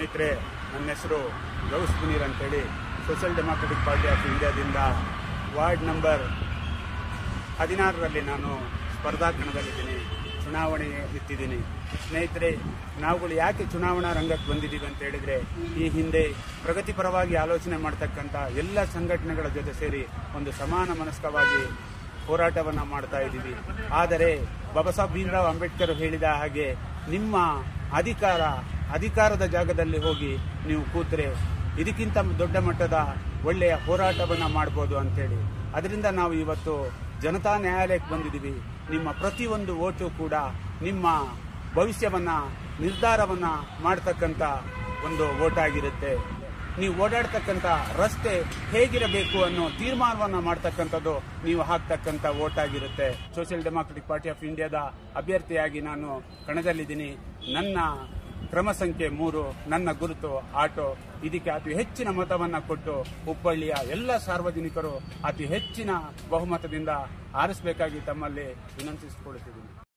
ಸ್ನೇಹಿತರೆ ನನ್ನ ಹೆಸರು ಗೌಸ್ ಮುನೀರ್ ಅಂತೇಳಿ ಸೋಷಿಯಲ್ ಡೆಮಾಕ್ರೆಟಿಕ್ ಪಾರ್ಟಿ ಆಫ್ ಇಂಡಿಯಾದಿಂದ ವಾರ್ಡ್ ನಂಬರ್ ಹದಿನಾರರಲ್ಲಿ ನಾನು ಸ್ಪರ್ಧಾ ಕಣದಲ್ಲಿದ್ದೀನಿ ಚುನಾವಣೆ ನಿಂತಿದ್ದೀನಿ ಸ್ನೇಹಿತರೆ ನಾವುಗಳು ಯಾಕೆ ಚುನಾವಣಾ ರಂಗಕ್ಕೆ ಬಂದಿದ್ದೀವಿ ಅಂತ ಹೇಳಿದ್ರೆ ಈ ಹಿಂದೆ ಪ್ರಗತಿಪರವಾಗಿ ಆಲೋಚನೆ ಮಾಡ್ತಕ್ಕಂಥ ಎಲ್ಲ ಸಂಘಟನೆಗಳ ಜೊತೆ ಸೇರಿ ಒಂದು ಸಮಾನ ಮನಸ್ಕವಾಗಿ ಹೋರಾಟವನ್ನ ಮಾಡ್ತಾ ಇದ್ದೀವಿ ಆದರೆ ಬಾಬಾ ಸಾಹೇಬ್ ಭೀಮರಾವ್ ಅಂಬೇಡ್ಕರ್ ಹೇಳಿದ ಹಾಗೆ ನಿಮ್ಮ ಅಧಿಕಾರ ಅಧಿಕಾರದ ಜಾಗದಲ್ಲಿ ಹೋಗಿ ನೀವು ಕೂತ್ರೆ ಇದಕ್ಕಿಂತ ದೊಡ್ಡ ಮಟ್ಟದ ಒಳ್ಳೆಯ ಹೋರಾಟವನ್ನ ಮಾಡ್ಬೋದು ಅಂತೇಳಿ ಅದರಿಂದ ನಾವು ಇವತ್ತು ಜನತಾ ನ್ಯಾಯಾಲಯಕ್ಕೆ ಬಂದಿದ್ದೀವಿ ನಿಮ್ಮ ಪ್ರತಿಯೊಂದು ಓಟು ಕೂಡ ನಿಮ್ಮ ಭವಿಷ್ಯವನ್ನ ನಿರ್ಧಾರವನ್ನ ಮಾಡ್ತಕ್ಕಂಥ ಒಂದು ಓಟ್ ಆಗಿರುತ್ತೆ ನೀವು ಓಡಾಡ್ತಕ್ಕಂಥ ರಸ್ತೆ ಹೇಗಿರಬೇಕು ಅನ್ನೋ ತೀರ್ಮಾನವನ್ನ ಮಾಡ್ತಕ್ಕಂಥದ್ದು ನೀವು ಹಾಕ್ತಕ್ಕಂಥ ಓಟ್ ಆಗಿರುತ್ತೆ ಸೋಷಿಯಲ್ ಡೆಮಾಕ್ರೆಟಿಕ್ ಪಾರ್ಟಿ ಆಫ್ ಇಂಡಿಯಾದ ಅಭ್ಯರ್ಥಿಯಾಗಿ ನಾನು ಕಣದಲ್ಲಿದ್ದೀನಿ ನನ್ನ ಕ್ರಮ ಸಂಖ್ಯೆ ಮೂರು ನನ್ನ ಗುರುತು ಆಟೋ ಇದಕ್ಕೆ ಅತಿ ಹೆಚ್ಚಿನ ಮತವನ್ನ ಕೊಟ್ಟು ಹುಬ್ಬಳ್ಳಿಯ ಎಲ್ಲ ಸಾರ್ವಜನಿಕರು ಅತಿ ಹೆಚ್ಚಿನ ಬಹುಮತದಿಂದ ಆರಿಸಬೇಕಾಗಿ ತಮ್ಮಲ್ಲಿ ವಿನಂತಿಸಿಕೊಳ್ಳುತ್ತಿದ್ದೀನಿ